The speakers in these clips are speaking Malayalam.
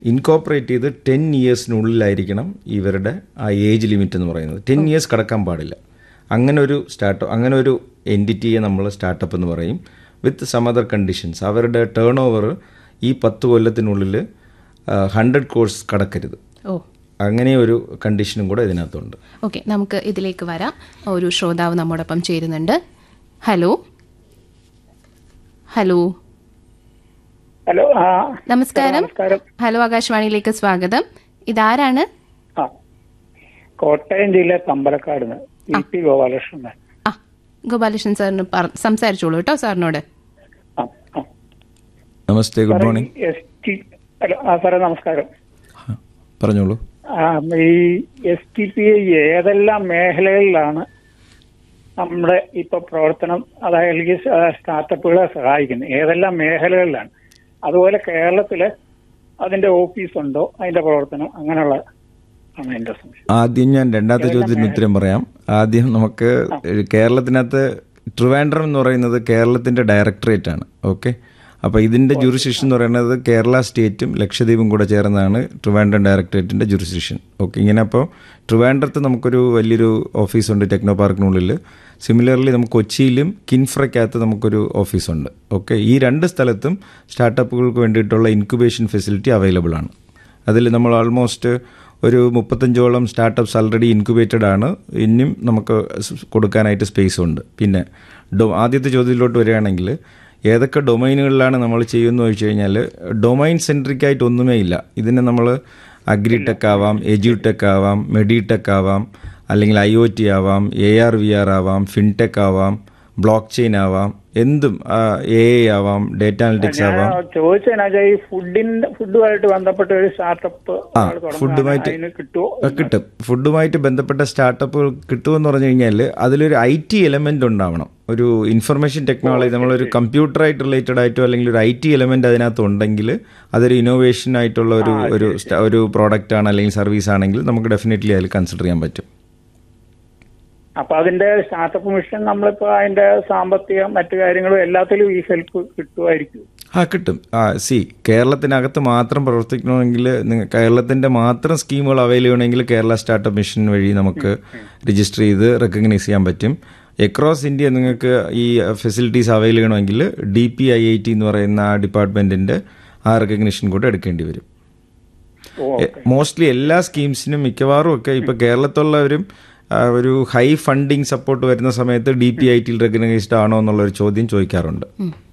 ഇൻകോപ്പറേറ്റ് ചെയ്ത് ടെൻ ഇയേഴ്സിനുള്ളിലായിരിക്കണം ഇവരുടെ ആ ഏജ് ലിമിറ്റ് എന്ന് പറയുന്നത് ടെൻ ഇയേഴ്സ് കടക്കാൻ പാടില്ല അങ്ങനെ ഒരു സ്റ്റാർട്ട് അങ്ങനെ ഒരു എൻറ്റിറ്റിയെ നമ്മൾ സ്റ്റാർട്ടപ്പ് എന്ന് പറയും വിത്ത് സം അതർ കണ്ടീഷൻസ് അവരുടെ ടേൺ ഓവർ ഈ പത്ത് കൊല്ലത്തിനുള്ളിൽ ഹൺഡ്രഡ് കോഴ്സ് കടക്കരുത് ഓ അങ്ങനെ ഒരു കണ്ടീഷനും കൂടെ ഇതിനകത്തുണ്ട് ഓക്കെ നമുക്ക് ഇതിലേക്ക് വരാം ഒരു ശ്രോതാവ് നമ്മോടൊപ്പം ചേരുന്നുണ്ട് ഹലോ ഹലോ ഹലോ ആ നമസ്കാരം നമസ്കാരം ഹലോ ആകാശവാണിയിലേക്ക് സ്വാഗതം ഇതാരാണ് ആ കോട്ടയം ജില്ല തമ്പലക്കാട് ഇ പി ഗോപാലകൃഷ്ണൻ ആ ഗോപാലകൃഷ്ണൻ സാറിന് പറ- സംസാരിച്ചോളൂ കേട്ടോ സാറിനോട് ആ ആ നമസ്തേ good morning S T hello ആ സാറേ നമസ്കാരം പറഞ്ഞോളൂ ആ ഈ എസ് ടി പി ഐ ഏതെല്ലാം മേഖലകളിലാണ് നമ്മുടെ ഇപ്പൊ പ്രവർത്തനം അതായത് സ്റ്റാർട്ടപ്പുകളെ സഹായിക്കുന്നത് ഏതെല്ലാം മേഖലകളിലാണ് അതുപോലെ കേരളത്തില് അതിന്റെ ഓഫീസുണ്ടോ അതിന്റെ പ്രവർത്തനം അങ്ങനെയുള്ള ആണ് എന്റെ സംശയം ആദ്യം ഞാൻ രണ്ടാമത്തെ ചോദ്യത്തിന് ഉത്തരം പറയാം ആദ്യം നമുക്ക് കേരളത്തിനകത്ത് ട്രിവാൻഡ്രം എന്ന് പറയുന്നത് കേരളത്തിന്റെ ഡയറക്ടറേറ്റ് ആണ് ഓക്കെ അപ്പോൾ ഇതിന്റെ ജുറിസ്ഡിക്ഷൻ എന്ന് പറയുന്നത് കേരള സ്റ്റേറ്റും ലക്ഷദ്വീപും കൂടെ ചേർന്നതാണ് ട്രിവാൻഡ്രം ഡയറക്ടറേറ്റിന്റെ ജുറിസ്ഡിക്ഷൻ ഓക്കെ ഇങ്ങനെ അപ്പോൾ ട്രിവാൻഡ്രത്ത് നമുക്കൊരു വലിയൊരു ഓഫീസുണ്ട് ടെക്നോ പാർക്കിനുള്ളിൽ സിമിലർലി നമുക്ക് കൊച്ചിയിലും കിൻഫ്രയ്ക്കകത്ത് നമുക്കൊരു ഓഫീസുണ്ട് ഓക്കെ ഈ രണ്ട് സ്ഥലത്തും സ്റ്റാർട്ടപ്പുകൾക്ക് വേണ്ടിയിട്ടുള്ള ഇൻക്യുബേഷൻ ഫെസിലിറ്റി അവൈലബിൾ ആണ് അതിൽ നമ്മൾ ആൾമോസ്റ്റ് ഒരു മുപ്പത്തഞ്ചോളം സ്റ്റാർട്ടപ്സ് ആൾറെഡി ഇൻക്യുബേറ്റഡ് ആണ് ഇനിയും നമുക്ക് സ് കൊടുക്കാനായിട്ട് സ്പേസ് ഉണ്ട് പിന്നെ ഡൊ ആദ്യത്തെ ചോദ്യത്തിലോട്ട് വരികയാണെങ്കിൽ ഏതൊക്കെ ഡൊമൈനുകളിലാണ് നമ്മൾ ചെയ്യുന്നത് ചോദിച്ചു കഴിഞ്ഞാൽ ഡൊമൈൻ സെൻട്രിക് ആയിട്ട് ഒന്നുമേ ഇല്ല ഇതിനെ നമ്മൾ അഗ്രിടെക് ആവാം എജ്യൂടെക് ആവാം മെഡിടെക് ആവാം അല്ലെങ്കിൽ ഐ ഒ ടി ആവാം എ ആർ വി ആർ ആവാം ഫിൻടെക് ആവാം ബ്ലോക്ക് ചെയിൻ ആവാം എന്തും എ ഐ ആവാം ഡേറ്റ അനലിറ്റിക്സ് ആവാം ഞാൻ ചോദിച്ചതിനാ ഈ ഫുഡിന്റെ ഫുഡുമായിട്ട് ബന്ധപ്പെട്ട ഒരു സ്റ്റാർട്ടപ്പ് ആ ഫുഡുമായിട്ട് അതിന് കിട്ടുമോ ആ, കിട്ടും ഫുഡുമായിട്ട് ബന്ധപ്പെട്ട സ്റ്റാർട്ടപ്പുകൾ കിട്ടുമെന്ന് പറഞ്ഞു കഴിഞ്ഞാൽ അതിലൊരു ഐ ടി എലമെന്റ് ഉണ്ടാവണം ഒരു ഇൻഫർമേഷൻ ടെക്നോളജി നമ്മളൊരു കമ്പ്യൂട്ടറായിട്ട് റിലേറ്റഡ് ആയിട്ടോ അല്ലെങ്കിൽ ഒരു ഐ ടി എലമെന്റ് അതിനകത്ത് ഉണ്ടെങ്കിൽ അതൊരു ഇന്നോവേഷൻ ആയിട്ടുള്ള ഒരു ഒരു സ്റ്റ- ഒരു പ്രോഡക്റ്റ് ആണ് അല്ലെങ്കിൽ സർവീസ് ആണെങ്കിൽ നമുക്ക് ഡെഫിനറ്റ്ലി അതിൽ കൺസിഡർ ചെയ്യാൻ പറ്റും അപ്പൊ അതിന്റെ സ്റ്റാർട്ടപ്പ് മിഷൻ നമ്മളിപ്പോ അതിന്റെ സാമ്പത്തികം മറ്റു കാര്യങ്ങളും എല്ലാത്തിലും ഈ ഹെൽപ്പ് കിട്ടുമായിരിക്കും ആ കിട്ടും ആ സി കേരളത്തിനകത്ത് മാത്രം പ്രവർത്തിക്കണമെങ്കിൽ നിങ്ങ- കേരളത്തിന്റെ മാത്രം സ്കീമുകൾ അവൈൽ ചെയ്യണമെങ്കിൽ കേരള സ്റ്റാർട്ടപ്പ് മിഷൻ വഴി നമുക്ക് രജിസ്റ്റർ ചെയ്ത് റെക്കഗ്നൈസ് ചെയ്യാൻ പറ്റും എക്രോസ് ഇന്ത്യ നിങ്ങൾക്ക് ഈ ഫെസിലിറ്റീസ് അവൈൽ ചെയ്യണമെങ്കിൽ D P I I T എന്ന് പറയുന്ന ആ ഡിപ്പാർട്ട്മെന്റിന്റെ ആ റെക്കഗ്നിഷൻ കൂടെ എടുക്കേണ്ടി വരും ഓ മോസ്റ്റ്ലി എല്ലാ സ്കീംസിനും മിക്കവാറും ഒക്കെ ഇപ്പൊ കേരളത്തിലുള്ളവരും ആ, ഒരു ഹൈ ഫണ്ടിങ് സപ്പോർട്ട് വരുന്ന സമയത്ത് ഡി പി ഐ ടിയിൽ റെക്കഗ്നൈസ്ഡ് ആണോ എന്നുള്ള ഒരു ചോദ്യം ചോദിക്കാറുണ്ട്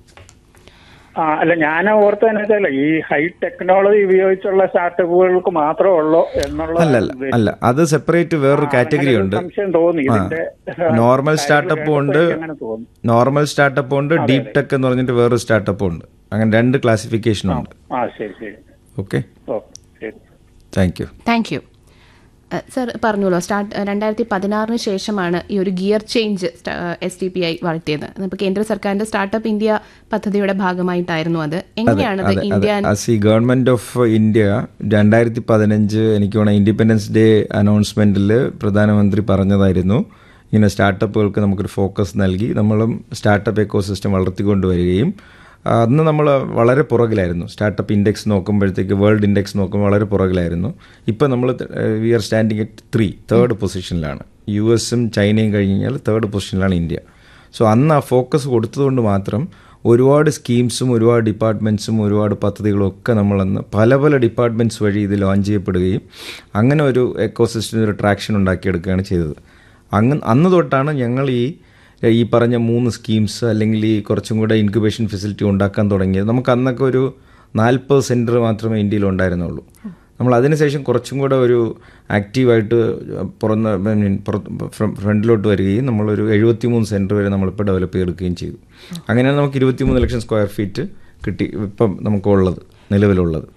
ആ അല്ല ഞാൻ ഓർത്തതെന്ന് വെച്ചാൽ ഈ ഹൈ ടെക്നോളജി ഉപയോഗിച്ചുള്ള സ്റ്റാർട്ടപ്പുകൾക്ക് മാത്രമേ ഉള്ളൂ എന്നുള്ള അല്ല അല്ല അല്ല അത് സെപ്പറേറ്റ് വേറൊരു കാറ്റഗറി ഉണ്ട് സംശയം തോന്നി ഇതിന്റെ നോർമൽ സ്റ്റാർട്ടപ്പും ഉണ്ട് അങ്ങനെ തോന്നി നോർമൽ സ്റ്റാർട്ടപ്പും ഉണ്ട് ഡീപ് ടെക് എന്ന് പറഞ്ഞിട്ട് വേറൊരു സ്റ്റാർട്ടപ്പും ഉണ്ട് അങ്ങനെ രണ്ട് ക്ലാസിഫിക്കേഷൻ ഉണ്ട് ആ ശരി ശരി ഓക്കെ ഓ ശരി thank you thank you sir പറഞ്ഞോളൂ സ്റ്റാർട്ട് രണ്ടായിരത്തി പതിനാറിന് ശേഷമാണ് ഈ ഒരു gear change S T P I വളർത്തിയത് അപ്പോൾ കേന്ദ്ര സർക്കാരിന്റെ സ്റ്റാർട്ടപ്പ് ഇന്ത്യ പദ്ധതിയുടെ ഭാഗമായിട്ടായിരുന്നു അത് എങ്ങനെയാണത് അതെ ഇന്ത്യ അതെ അസ് ഈ ഗവൺമെന്റ് ഓഫ് ഇന്ത്യ രണ്ടായിരത്തി പതിനഞ്ച് എനിക്ക് തോന്നുന്നു ഇൻഡിപെൻഡൻസ് ഡേ അനൗൺസ്മെന്റിൽ പ്രധാനമന്ത്രി പറഞ്ഞതായിരുന്നു ഇങ്ങനെ സ്റ്റാർട്ടപ്പുകൾക്ക് നമുക്കൊരു ഫോക്കസ് നൽകി നമ്മളും സ്റ്റാർട്ടപ്പ് എക്കോസിസ്റ്റം വളർത്തിക്കൊണ്ടുവരികയും ആ, അന്ന് നമ്മൾ വളരെ പുറകിലായിരുന്നു സ്റ്റാർട്ടപ്പ് ഇൻഡെക്സ് നോക്കുമ്പോഴത്തേക്ക് വേൾഡ് ഇൻഡെക്സ് നോക്കുമ്പോൾ വളരെ പുറകിലായിരുന്നു ഇപ്പം നമ്മൾ we are standing at three third പൊസിഷനിലാണ് യു എസും ചൈനയും കഴിഞ്ഞ് കഴിഞ്ഞാൽ തേർഡ് പൊസിഷനിലാണ് ഇന്ത്യ സോ അന്ന് ആ ഫോക്കസ് കൊടുത്തതുകൊണ്ട് മാത്രം ഒരുപാട് സ്കീംസും ഒരുപാട് ഡിപ്പാർട്ട്മെൻറ്റ്സും ഒരുപാട് പദ്ധതികളും ഒക്കെ നമ്മളന്ന് പല പല ഡിപ്പാർട്ട്മെൻറ്റ്സ് വഴി ഇത് ലോഞ്ച് ചെയ്യപ്പെടുകയും അങ്ങനെ ഒരു എക്കോസിസ്റ്റം ഒരു ട്രാക്ഷൻ ഉണ്ടാക്കിയെടുക്കുകയാണ് ചെയ്തത് അങ്ങ് അന്ന് തൊട്ടാണ് ഞങ്ങൾ ഈ ഈ പറഞ്ഞ മൂന്ന് സ്കീംസ് അല്ലെങ്കിൽ ഈ കുറച്ചും കൂടെ ഇൻക്യുബേഷൻ ഫെസിലിറ്റി ഉണ്ടാക്കാൻ തുടങ്ങിയത് നമുക്ക് അന്നൊക്കെ ഒരു നാൽപ്പത് സെൻറ്റർ മാത്രമേ ഇന്ത്യയിൽ ഉണ്ടായിരുന്നുള്ളൂ നമ്മൾ അതിനുശേഷം കുറച്ചും കൂടെ ഒരു ആക്റ്റീവായിട്ട് പുറന്ന് I mean, പുറത്ത് ഫ്ര- ഫ്രണ്ടിലോട്ട് വരികയും നമ്മളൊരു എഴുപത്തിമൂന്ന് സെൻറ്റർ വരെ നമ്മളിപ്പോൾ ഡെവലപ്പ് ചെയ്തെടുക്കുകയും ചെയ്തു അങ്ങനെയാണ് നമുക്ക് ഇരുപത്തിമൂന്ന് ലക്ഷം സ്ക്വയർ ഫീറ്റ് കിട്ടി ഇപ്പം നമുക്കുള്ളത് നിലവിലുള്ളത്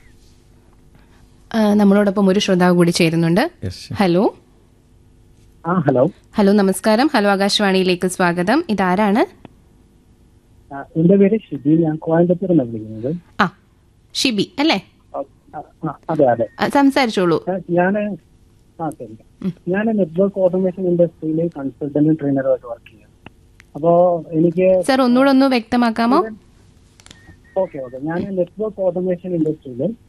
ആ, നമ്മളോടൊപ്പം ഒരു ശ്രോതാവ് കൂടി ചേരുന്നുണ്ട് Yes, ഹലോ ആ ഹലോ ഹലോ നമസ്കാരം ഹലോ ആകാശവാണിയിലേക്ക് സ്വാഗതം ഇതാരാണ് ആ, എന്റെ പേര് ഷിബി ഞാൻ കോയമ്പത്തൂർ നിന്നാണ് വിളിക്കുന്നത് ആ ഷിബി അല്ലേ ആ, ആ, അതെ അതെ ആ, സംസാരിച്ചോളൂ ഞാൻ ആ ശരി ഞാൻ നെറ്റ്വർക്ക് ഓട്ടോമേഷൻ ഇൻഡസ്ട്രിയിൽ കൺസൾട്ടന്റ് ട്രെയിനറുമായിട്ട് വർക്ക് ചെയ്യുന്നു അപ്പോ എനിക്ക് സർ ഒന്നുകൂടെ ഒന്ന് വ്യക്തമാക്കാമോ ഓക്കെ ഓക്കെ ഞാൻ നെറ്റ്വർക്ക് ഓട്ടോമേഷൻ ഇൻഡസ്ട്രിയിൽ